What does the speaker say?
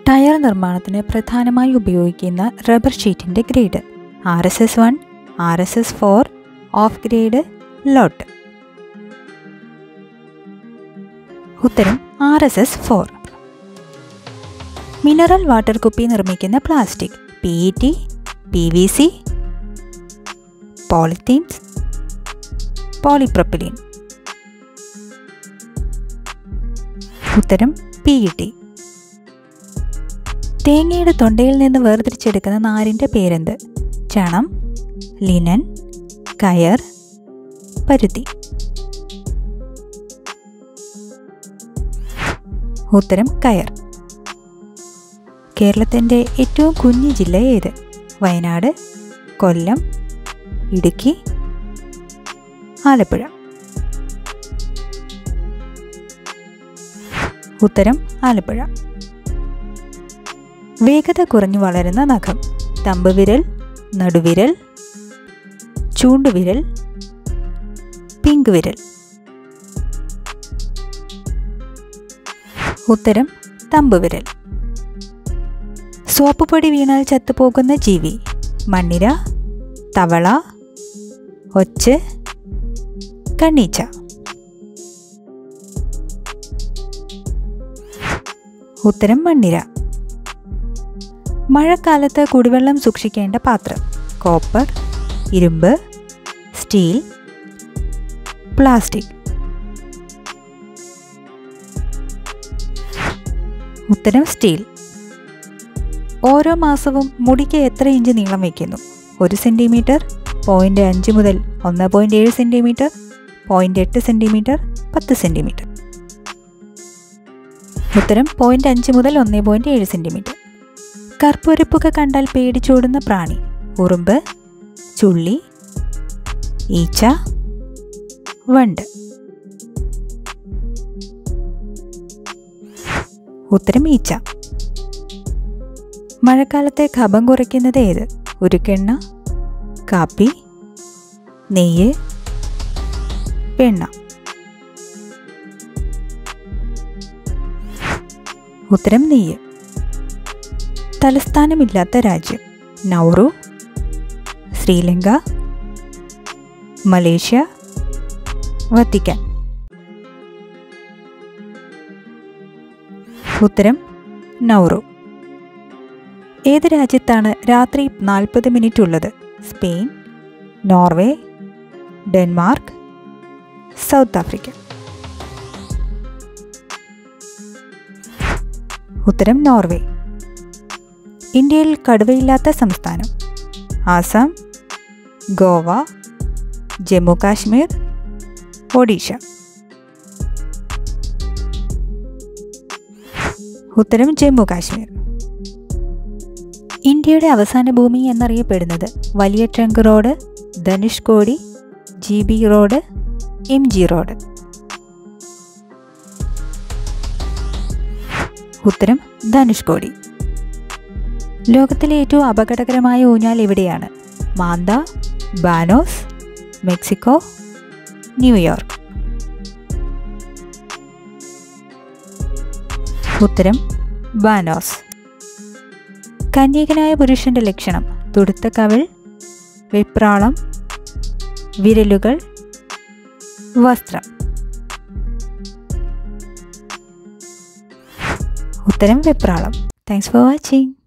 tyre നിർമ്മാണത്തിന് പ്രധാനമായി ഉപയോഗിക്കുന്ന റബ്ബർ ഷീറ്റിൻ്റെ grade R S S one R S S four off grade lot ഉത്തരം R S S four mineral water കുപ്പി നിർമ്മിക്കുന്ന plastic P E T P V C polythenes polypropylene ഉത്തരം P E T തേങ്ങയുടെ തൊണ്ടയിൽ നിന്ന് വേർതിരിച്ചെടുക്കുന്ന നാരിൻ്റെ പേരെന്ത് ചണം ലിനൻ കയർ പരുത്തി ഉത്തരം കയർ കേരളത്തിൻ്റെ ഏറ്റവും കുഞ്ഞു ജില്ല ഏത് വയനാട് കൊല്ലം ഇടുക്കി ആലപ്പുഴ ഉത്തരം ആലപ്പുഴ വേഗത കുറഞ്ഞു വളരുന്ന നഖം തമ്പുവിരൽ നടുവിരൽ ചൂണ്ടുവിരൽ പിങ്ക് വിരൽ ഉത്തരം തമ്പുവിരൽ സോപ്പ് പൊടി വീണാൽ ചത്തുപോകുന്ന ജീവി മണ്ണിര തവള ഒച്ച് കണ്ണീച്ച ഉത്തരം മണ്ണിര മഴക്കാലത്ത് കുടിവെള്ളം സൂക്ഷിക്കേണ്ട പാത്രം കോപ്പർ ഇരുമ്പ് സ്റ്റീൽ പ്ലാസ്റ്റിക് ഉത്തരം സ്റ്റീൽ ഓരോ മാസവും മുടിക്ക് എത്ര ഇഞ്ച് നീളം വയ്ക്കുന്നു ഒരു സെൻറ്റിമീറ്റർ പോയിൻ്റ് അഞ്ച് മുതൽ ഒന്ന് പോയിൻ്റ് ഏഴ് സെൻറ്റിമീറ്റർ പോയിൻ്റ് എട്ട് സെൻറ്റിമീറ്റർ പത്ത് സെൻറ്റിമീറ്റർ ഉത്തരം പോയിൻ്റ് അഞ്ച് മുതൽ ഒന്ന് പോയിൻ്റ് ഏഴ് സെൻറ്റിമീറ്റർ കർപ്പൂരപ്പുക കണ്ടാൽ പേടിച്ചോടുന്ന പ്രാണി ഉറുമ്പ് ചുള്ളി ഈച്ച വണ്ട് ഉത്തരം ഈച്ച മഴക്കാലത്തെ കഫം കുറയ്ക്കുന്നത് ഏത് ഉരുക്കെണ്ണ കാപ്പി നെയ്യ് വെണ്ണ ഉത്തരം നെയ്യ് തലസ്ഥാനമില്ലാത്ത രാജ്യം നൗറു ശ്രീലങ്ക മലേഷ്യ വത്തിക്കാൻ ഉത്തരം നൗറു ഏത് രാജ്യത്താണ് രാത്രി നാൽപ്പത് മിനിറ്റ് ഉള്ളത് Spain Norway Denmark South Africa ഉത്തരം നോർവേ ഇന്ത്യയിൽ കടുവയില്ലാത്ത സംസ്ഥാനം ആസാം ഗോവ ജമ്മു കാശ്മീർ ഒഡീഷ ഉത്തരം ജമ്മു കാശ്മീർ ഇന്ത്യയുടെ അവസാന ഭൂമി എന്നറിയപ്പെടുന്നത് വലിയ trunk road Dhanushkodi G B road M G road ഉത്തരം ധനുഷ്കോടി ലോകത്തിലെ ഏറ്റവും അപകടകരമായ ഊഞ്ഞാൽ എവിടെയാണ് മാന്ത ബാനോസ് മെക്സിക്കോ ന്യൂയോർക്ക് ഉത്തരം ബാനോസ് കന്യകനായ പുരുഷന്റെ ലക്ഷണം തുടുത്ത കവിൾ വെപ്രാളം വിരലുകൾ വസ്ത്രം ഉത്തരം വെപ്രാളം താങ്ക്സ് ഫോർ വാച്ചിങ്